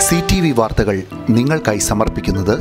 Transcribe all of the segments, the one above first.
C T V വാർത്തകൾ നിങ്ങൾക്കായി സമർപ്പിക്കുന്നത്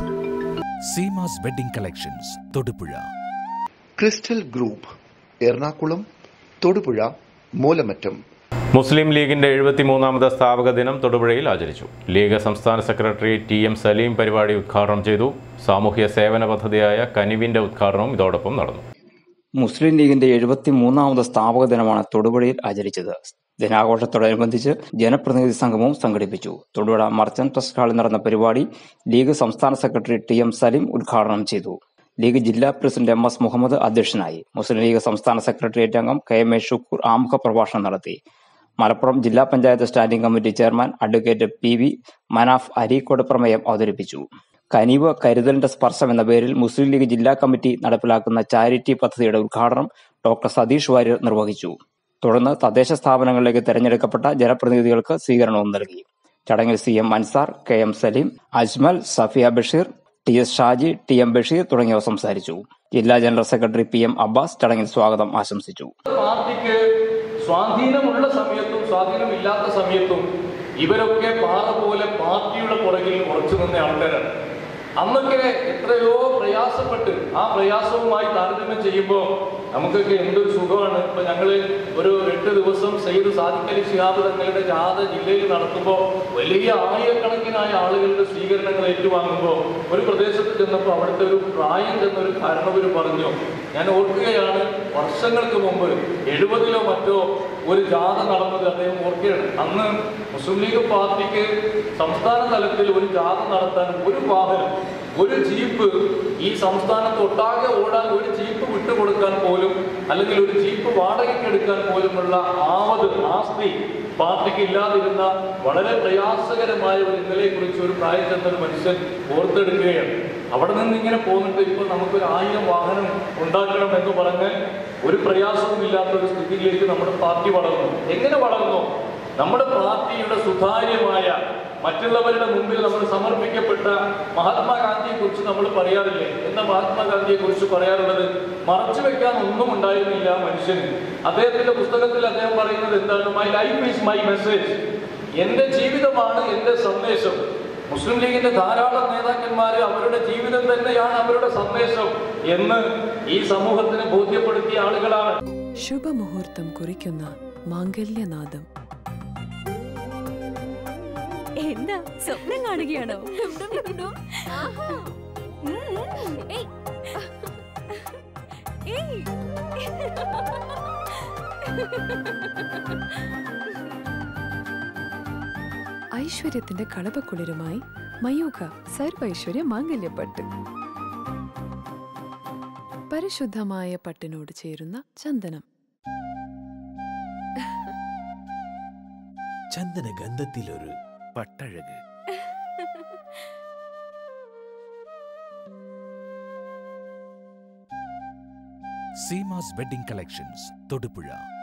Seemas wedding collections Thodupuzha crystal group Ernakulam Thodupuzha Moolamattom Muslim ലീഗിന്റെ എഴുപത്തിമൂന്നാമത് സ്ഥാപക ദിനം തൊടുപുഴയിൽ ആചരിച്ചു ലീഗ് സംസ്ഥാന സെക്രട്ടറി ടി എം സലീം പരിപാടി ഉദ്ഘാടനം ചെയ്തു സാമൂഹ്യ സേവന പദ്ധതിയായ കനിവിന്റെ ഉദ്ഘാടനവും ഇതോടൊപ്പം നടന്നു മുസ്ലിം ലീഗിന്റെ എഴുപത്തി മൂന്നാമത് സ്ഥാപക ദിനമാണ് തൊടുപുഴയിൽ ആചരിച്ചത് ദിനാഘോഷത്തോടനുബന്ധിച്ച് ജനപ്രതിനിധി സംഗമവും സംഘടിപ്പിച്ചു തൊടുപുഴ മർച്ചന്റ് ട്രസ്റ്റ് ഹാളിൽ നടന്ന പരിപാടി ലീഗ് സംസ്ഥാന സെക്രട്ടറി ടി എം സലീം ഉദ്ഘാടനം ചെയ്തു ലീഗ് ജില്ലാ പ്രസിഡന്റ് എം എസ് മുഹമ്മദ് അധ്യക്ഷനായി മുസ്ലിം ലീഗ് സംസ്ഥാന സെക്രട്ടേറിയറ്റ് അംഗം കെ എം എ ഷുക്കൂർ ആമുഖ പ്രഭാഷണം നടത്തി മലപ്പുറം ജില്ലാ panchayat standing committee chairman advocate P V Manaf Areekode പ്രമേയം അവതരിപ്പിച്ചു കനിവ് കരുതലിന്റെ സ്പർശം എന്ന പേരിൽ മുസ്ലിം ലീഗ് ജില്ലാ കമ്മിറ്റി നടപ്പിലാക്കുന്ന ചാരിറ്റി പദ്ധതിയുടെ ഉദ്ഘാടനം ഡോക്ടർ സതീഷ് വാര്യർ നിർവഹിച്ചു തുടർന്ന് തദ്ദേശ സ്ഥാപനങ്ങളിലേക്ക് തെരഞ്ഞെടുക്കപ്പെട്ട ജനപ്രതിനിധികൾക്ക് സ്വീകരണവും നൽകി ചടങ്ങിൽ C M Ansar K M Saleem Ajmal Safiya Basheer T S Shaji T M Basheer തുടങ്ങിയവർ സംസാരിച്ചു ജില്ലാ general secretary P M Abbas ചടങ്ങിൽ സ്വാഗതം ആശംസിച്ചു പാർട്ടിക്ക് സ്വാധീനമുള്ള സമയത്തും സ്വാധീനമില്ലാത്ത സമയത്തും ഇവരൊക്കെ പാറ പോലെ പാർട്ടിയുടെ പുറകിൽ ഉറച്ചു നിന്ന ആൾക്കാരാണ് അന്നൊക്കെ എത്രയോ പ്രയാസപ്പെട്ട് ആ പ്രയാസവുമായി താരതമ്യം ചെയ്യുമ്പോൾ നമുക്കൊക്കെ എന്തൊരു സുഖമാണ് ഇപ്പൊ ഞങ്ങള് ഒരു എട്ട് ദിവസം സെയ്ദ് സാദിഖ് അലി ശിഹാബ് തങ്ങളുടെ ജാഥ ജില്ലയിൽ നടത്തുമ്പോൾ വലിയ ആയിരക്കണക്കിനായ ആളുകളുടെ സ്വീകരണങ്ങൾ ഏറ്റുവാങ്ങുമ്പോൾ ഒരു പ്രദേശത്ത് ചെന്നപ്പോൾ അവിടുത്തെ ഒരു പ്രായം ചെന്നൊരു കാരണവര് പറഞ്ഞു ഞാൻ ഓർക്കുകയാണ് വർഷങ്ങൾക്ക് മുമ്പ് എഴുപതിലോ മറ്റോ ഒരു ജാഥ നടന്നത് അദ്ദേഹം ഓർക്കുകയാണ് അന്ന് മുസ്ലിം ലീഗ് പാർട്ടിക്ക് സംസ്ഥാന തലത്തിൽ ഒരു ജാഥ നടത്താൻ ഒരു വാഹനം ഒരു ജീപ്പ് ഈ സംസ്ഥാനത്ത് ഒട്ടാകെ ഓടാൻ ഒരു ജീപ്പ് വിട്ടുകൊടുക്കാൻ പോലും അല്ലെങ്കിൽ ഒരു ജീപ്പ് വാടകയ്ക്ക് എടുക്കാൻ പോലുമുള്ള ആവത് ആസ്തി പാർട്ടിക്ക് ഇല്ലാതിരുന്ന വളരെ പ്രയാസകരമായ ഒരു ഇന്നലെ കുറിച്ച് ഒരു പ്രായം ചെന്ന ഒരു മനുഷ്യൻ ഓർത്തെടുക്കുകയാണ് അവിടെ നിന്ന് ഇങ്ങനെ പോന്നിട്ട് ഇപ്പൊ നമുക്കൊരു ആയിരം വാഹനം ഉണ്ടാക്കണം എന്ന് പറഞ്ഞ് ഒരു പ്രയാസവും ഇല്ലാത്ത ഒരു സ്ഥിതിയിലേക്ക് നമ്മുടെ പാർട്ടി വളർന്നു എങ്ങനെ വളർന്നു നമ്മുടെ പാർട്ടിയുടെ സുതാര്യമായ മറ്റുള്ളവരുടെ മുമ്പിൽ നമ്മൾ സമർപ്പിക്കപ്പെട്ട മഹാത്മാഗാന്ധിയെ കുറിച്ച് നമ്മൾ പറയാറില്ലേ എന്താ മഹാത്മാഗാന്ധിയെ കുറിച്ച് പറയാറുള്ളത് മറച്ചു വെക്കാൻ ഒന്നും ഉണ്ടായിരുന്നില്ല മനുഷ്യന് അദ്ദേഹത്തിന്റെ പുസ്തകത്തിൽ അദ്ദേഹം പറയുന്നത് എന്താണ് my life is my message എന്റെ ജീവിതമാണ് എന്റെ സന്ദേശം മുസ്ലിം ലീഗിന്റെ ധാരാളം നേതാക്കന്മാര് അവരുടെ ജീവിതം തന്നെയാണ് അവരുടെ സന്ദേശം എന്ന് ഈ സമൂഹത്തിന് ബോധ്യപ്പെടുത്തിയ ആളുകളാണ് ശുഭമുഹൂർത്തം കുറിക്കുന്ന മാംഗല്യനാദം എന്താ സ്വപ്നം കാണുകയാണോ ഉം. ഏയ്. ഏയ്. ഐശ്വര്യത്തിന്റെ കളപക്കുളിരുമായി മയൂഖ സർവൈശ്വര്യ മാംഗല്യപ്പട്ട് പരിശുദ്ധമായ പട്ടിനോട് ചേരുന്ന ചന്ദനം ചന്ദന ഗന്ധത്തിലൊരു പട്ടഴക് സീമാസ് വെഡിംഗ് കളക്ഷൻസ് തൊടുപുഴ